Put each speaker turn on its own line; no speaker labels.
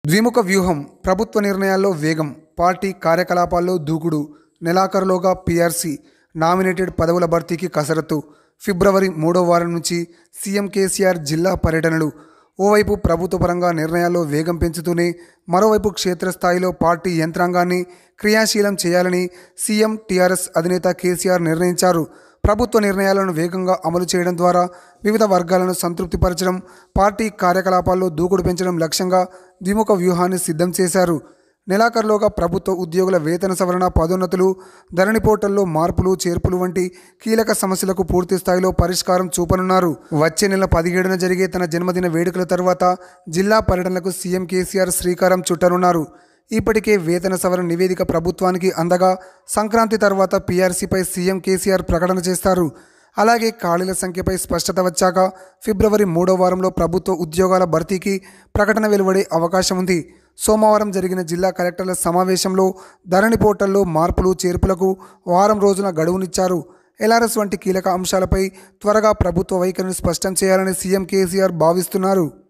ద్విముఖ వ్యూహం ప్రభుత్వ నిర్ణయాల్లో వేగం పార్టీ కార్యకలాపాల్లో దూకుడు నెలాఖరులోగా పీఆర్సీ నామినేటెడ్ పదవుల భర్తీకి కసరత్తు ఫిబ్రవరి మూడో వారం నుంచి సీఎం కేసీఆర్ జిల్లా పర్యటనలు ఓవైపు ప్రభుత్వ పరంగా నిర్ణయాల్లో వేగం పెంచుతూనే మరోవైపు క్షేత్రస్థాయిలో పార్టీ యంత్రాంగాన్ని క్రియాశీలం చేయాలని సీఎం టీఆర్ఎస్ అధినేత కేసీఆర్ నిర్ణయించారు ప్రభుత్వ నిర్ణయాలను వేగంగా అమలు చేయడం ద్వారా వివిధ వర్గాలను సంతృప్తిపరచడం పార్టీ కార్యకలాపాల్లో దూకుడు పెంచడం లక్ష్యంగా ద్విముఖ వ్యూహాన్ని సిద్ధం చేశారు నెలాఖరులోగా ప్రభుత్వ ఉద్యోగుల వేతన సవరణ పదోన్నతులు ధరణి పోర్టల్లో మార్పులు చేర్పులు వంటి కీలక సమస్యలకు పూర్తి స్థాయిలో పరిష్కారం చూపనున్నారు వచ్చే నెల పదిహేడున జరిగే తన జన్మదిన వేడుకల తర్వాత జిల్లా పర్యటనలకు సీఎం కేసీఆర్ శ్రీకారం చుట్టనున్నారు ఇప్పటికే వేతన సవరణ నివేదిక ప్రభుత్వానికి అందగా సంక్రాంతి తర్వాత పీఆర్సీపై సీఎం కేసీఆర్ ప్రకటన చేస్తారు అలాగే ఖాళీల సంఖ్యపై స్పష్టత వచ్చాక ఫిబ్రవరి మూడో వారంలో ప్రభుత్వ ఉద్యోగాల భర్తీకి ప్రకటన వెలువడే అవకాశం ఉంది సోమవారం జరిగిన జిల్లా కలెక్టర్ల సమావేశంలో ధరణి పోర్టల్లో మార్పులు చేర్పులకు వారం రోజుల గడువునిచ్చారు ఎల్ఆర్ఎస్ వంటి కీలక అంశాలపై త్వరగా ప్రభుత్వ వైఖరిని స్పష్టం చేయాలని సీఎం కేసీఆర్ భావిస్తున్నారు